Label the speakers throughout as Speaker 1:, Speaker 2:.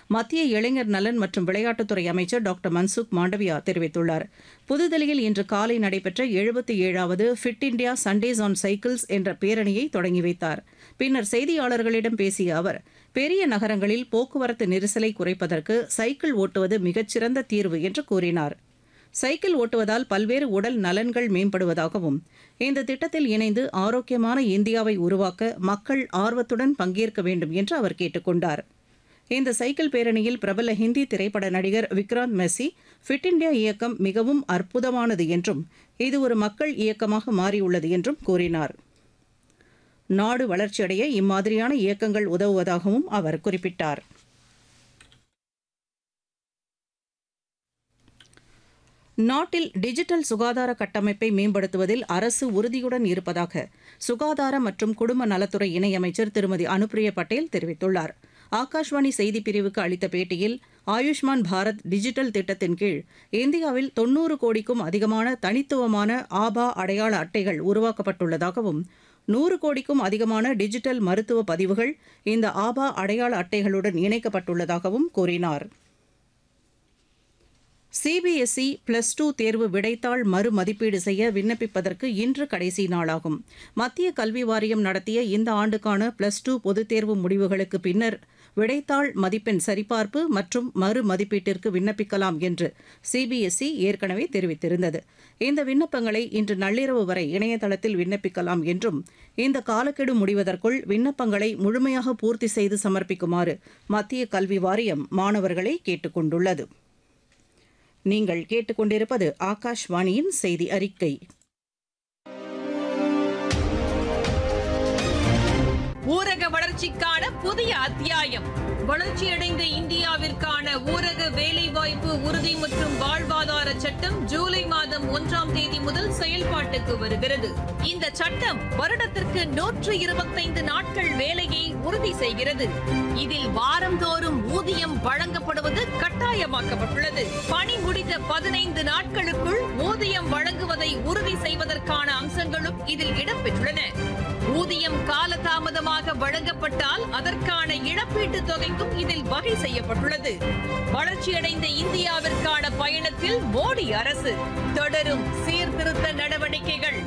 Speaker 1: மத்திய இளைஞர் நலன் மற்றும் விளையாட்டுத்துறை அமைச்சர் டாக்டர் மன்சுக் மாண்டவியா தெரிவித்துள்ளார் புதுதில்லியில் இன்று காலை நடைபெற்ற எழுபத்தி ஏழாவது Fit India Sundays on Cycles என்ற பேரணியை தொடங்கி வைத்தார் பின்னர் செய்தியாளர்களிடம் பேசிய அவர் பெரிய நகரங்களில் போக்குவரத்து நெரிசலை குறைப்பதற்கு சைக்கிள் ஓட்டுவது மிகச்சிறந்த தீர்வு என்று கூறினார் சைக்கிள் ஓட்டுவதால் பல்வேறு உடல் நலன்கள் மேம்படுவதாகவும் இந்த திட்டத்தில் இணைந்து ஆரோக்கியமான இந்தியாவை உருவாக்க மக்கள் ஆர்வத்துடன் பங்கேற்க வேண்டும் என்று அவர் கேட்டுக் கொண்டார் இந்த சைக்கிள் பேரணியில் பிரபல ஹிந்தி திரைப்பட நடிகர் விக்ராந்த் மெஸ்ஸி ஃபிட் இண்டியா இயக்கம் மிகவும் அற்புதமானது என்றும் இது ஒரு மக்கள் இயக்கமாக மாறியுள்ளது என்றும் கூறினார் நாடு வளர்ச்சியடைய இம்மாதிரியான இயக்கங்கள் உதவுவதாகவும் அவர் குறிப்பிட்டார் நாட்டில் டிஜிட்டல் சுகாதார கட்டமைப்பை மேம்படுத்துவதில் அரசு உறுதியுடன் இருப்பதாக சுகாதார மற்றும் குடும்ப நலத்துறை இணையமைச்சர் திருமதி அனுப்பிரியா பட்டேல் தெரிவித்துள்ளார் ஆகாஷ்வாணி செய்திப் பிரிவுக்கு அளித்த பேட்டியில் ஆயுஷ்மான் பாரத் டிஜிட்டல் திட்டத்தின் கீழ் இந்தியாவில் தொன்னூறு கோடிக்கும் அதிகமான தனித்துவமான ஆபா அடையாள அட்டைகள் உருவாக்கப்பட்டுள்ளதாகவும் நூறு கோடிக்கும் அதிகமான டிஜிட்டல் மருத்துவ பதிவுகள் இந்த ஆபா அடையாள அட்டைகளுடன் இணைக்கப்பட்டுள்ளதாகவும் கூறினார் சிபிஎஸ்இ பிளஸ் டூ தேர்வு விடைத்தாள் மறுமதிப்பீடு செய்ய விண்ணப்பிப்பதற்கு இன்று கடைசி நாளாகும் மத்திய கல்வி வாரியம் நடத்திய இந்த ஆண்டுக்கான பிளஸ் டூ பொதுத் தேர்வு முடிவுகளுக்கு பின்னர் விடைத்தாள் மதிப்பெண் சரிபார்ப்பு மற்றும் மறு மதிப்பீட்டிற்கு விண்ணப்பிக்கலாம் என்று சிபிஎஸ்இ ஏற்கனவே தெரிவித்திருந்தது இந்த விண்ணப்பங்களை இன்று நள்ளிரவு வரை இணையதளத்தில் விண்ணப்பிக்கலாம் என்றும் இந்த காலக்கெடு முடிவதற்குள் விண்ணப்பங்களை முழுமையாக பூர்த்தி செய்து சமர்ப்பிக்குமாறு மத்திய கல்வி வாரியம் மாணவர்களை கேட்டுக் கொண்டுள்ளது நீங்கள் கேட்டுக்கொண்டிருப்பது ஆகாஷ்வாணியின் செய்தி அறிக்கை
Speaker 2: ஊரக வளர்ச்சிக்கான புதிய அத்தியாயம் வளர்ச்சியடைந்த இந்தியாவிற்கான ஊரக வேலைவாய்ப்பு உறுதி மற்றும் வாழ்வாதார சட்டம் ஜூலை மாதம் ஒன்றாம் தேதி முதல் செயல்பாட்டுக்கு வருகிறது இந்த சட்டம் வருடத்திற்கு நூற்று இருபத்தைந்து நாட்கள் வேலையை உறுதி செய்கிறது இதில் வாரந்தோறும் ஊதியம் வழங்கப்படுவது கட்டாயமாக்கப்பட்டுள்ளது பணி முடிந்த பதினைந்து நாட்களுக்குள் ஊதியம் வழங்குவதை உறுதி செய்வதற்கான அம்சங்களும் இதில் இடம்பெற்றுள்ளன ஊதியம் காலதாமதமாக வழங்கப்பட்டால் அதற்கான இழப்பீட்டுத் தொகைக்கும் இதில் வகை செய்யப்பட்டுள்ளது வளர்ச்சியடைந்த இந்தியாவிற்கான பயணத்தில் மோடி அரசு தொடரும் சீர்திருத்த நடவடிக்கைகள்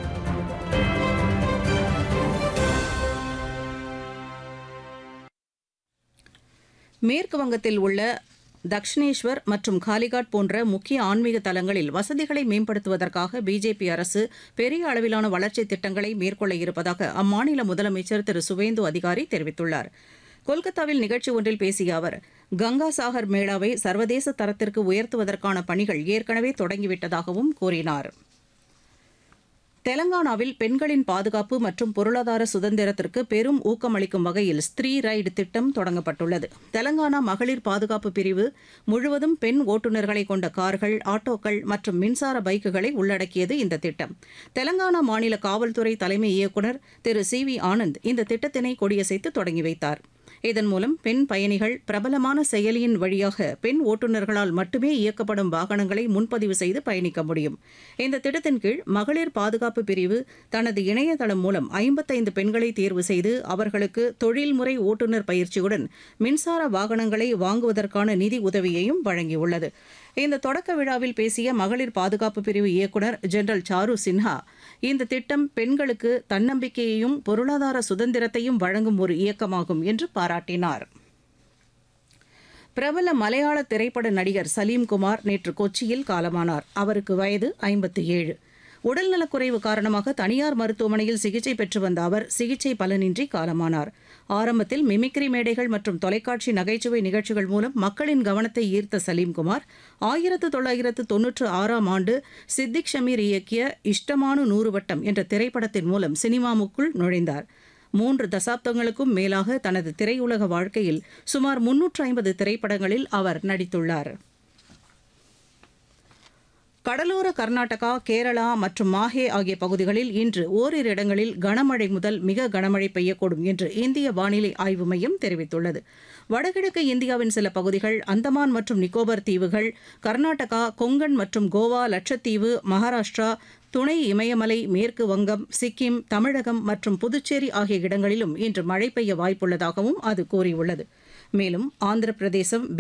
Speaker 1: மேற்கு வங்கத்தில் உள்ள தக்ஷிணேஸ்வர் மற்றும் காலிகாட் போன்ற முக்கிய ஆன்மீக தலங்களில் வசதிகளை மேம்படுத்துவதற்காக பிஜேபி அரசு பெரிய அளவிலான வளர்ச்சித் திட்டங்களை மேற்கொள்ள இருப்பதாக அம்மாநில முதலமைச்சர் திரு சுவேந்து அதிகாரி தெரிவித்துள்ளார் கொல்கத்தாவில் நிகழ்ச்சி ஒன்றில் பேசிய அவர் கங்கா சாகர் மேளாவை சர்வதேச தரத்திற்கு உயர்த்துவதற்கான பணிகள் ஏற்கனவே தொடங்கிவிட்டதாகவும் கூறினார் தெலங்கானாவில் பெண்களின் பாதுகாப்பு மற்றும் பொருளாதார சுதந்திரத்திற்கு பெரும் ஊக்கமளிக்கும் வகையில் ஸ்திரீ ரைடு திட்டம் தொடங்கப்பட்டுள்ளது தெலங்கானா மகளிர் பாதுகாப்பு பிரிவு முழுவதும் பெண் ஓட்டுநர்களை கொண்ட கார்கள் ஆட்டோக்கள் மற்றும் மின்சார பைக்குகளை உள்ளடக்கியது இந்த திட்டம் தெலங்கானா மாநில காவல்துறை தலைமை இயக்குநர் திரு சி வி ஆனந்த் இந்த திட்டத்தினை கொடியசைத்து தொடங்கி வைத்தார் இதன் மூலம் பெண் பயணிகள் பிரபலமான செயலியின் வழியாக பெண் ஓட்டுநர்களால் மட்டுமே இயக்கப்படும் வாகனங்களை முன்பதிவு செய்து பயணிக்க முடியும் இந்த திட்டத்தின் கீழ் மகளிர் பாதுகாப்பு பிரிவு தனது இணையதளம் மூலம் ஐம்பத்தைந்து பெண்களை தேர்வு செய்து அவர்களுக்கு தொழில்முறை ஓட்டுநர் பயிற்சியுடன் மின்சார வாகனங்களை வாங்குவதற்கான நிதி உதவியையும் வழங்கியுள்ளது இந்த தொடக்க விழாவில் பேசிய மகளிர் பாதுகாப்பு பிரிவு இயக்குநர் ஜெனரல் சாரு சின்ஹா இந்த திட்டம் பெண்களுக்கு தன்னம்பிக்கையையும் பொருளாதார சுதந்திரத்தையும் வழங்கும் ஒரு இயக்கமாகும் என்று பாராட்டினார் பிரபல மலையாள திரைப்பட நடிகர் சலீம்குமார் நேற்று கொச்சியில் காலமானார் அவருக்கு வயது ஐம்பத்தி ஏழு உடல்நலக்குறைவு காரணமாக தனியார் மருத்துவமனையில் சிகிச்சை பெற்று வந்த அவர் சிகிச்சை பலனின்றி காலமானார் ஆரம்பத்தில் மிமிக்ரி மேடைகள் மற்றும் தொலைக்காட்சி நகைச்சுவை நிகழ்ச்சிகள் மூலம் மக்களின் கவனத்தை ஈர்த்த சலீம்குமார் ஆயிரத்து தொள்ளாயிரத்து தொன்னூற்று ஆறாம் ஆண்டு சித்திக் ஷமீர் இயக்கிய இஷ்டமானு நூறு வட்டம் என்ற திரைப்படத்தின் மூலம் சினிமாவுக்குள் நுழைந்தார் மூன்று தசாப்தங்களுக்கும் மேலாக தனது திரையுலக வாழ்க்கையில் சுமார் முன்னூற்று ஐம்பது திரைப்படங்களில் அவர் நடித்துள்ளார் கடலோர கர்நாடகா கேரளா மற்றும் மாஹே ஆகிய பகுதிகளில் இன்று ஓரிரு இடங்களில் கனமழை முதல் மிக கனமழை பெய்யக்கூடும் என்று இந்திய வானிலை ஆய்வு மையம் தெரிவித்துள்ளது வடகிழக்கு இந்தியாவின் சில பகுதிகள் அந்தமான் மற்றும் நிக்கோபர் தீவுகள் கர்நாடகா கொங்கன் மற்றும் கோவா லட்சத்தீவு மகாராஷ்டிரா துணை இமயமலை மேற்கு வங்கம் சிக்கிம் தமிழகம் மற்றும் புதுச்சேரி ஆகிய இடங்களிலும் இன்று மழை பெய்ய வாய்ப்புள்ளதாகவும் அது கூறியுள்ளது மேலும் ஆந்திர பிரதேசம்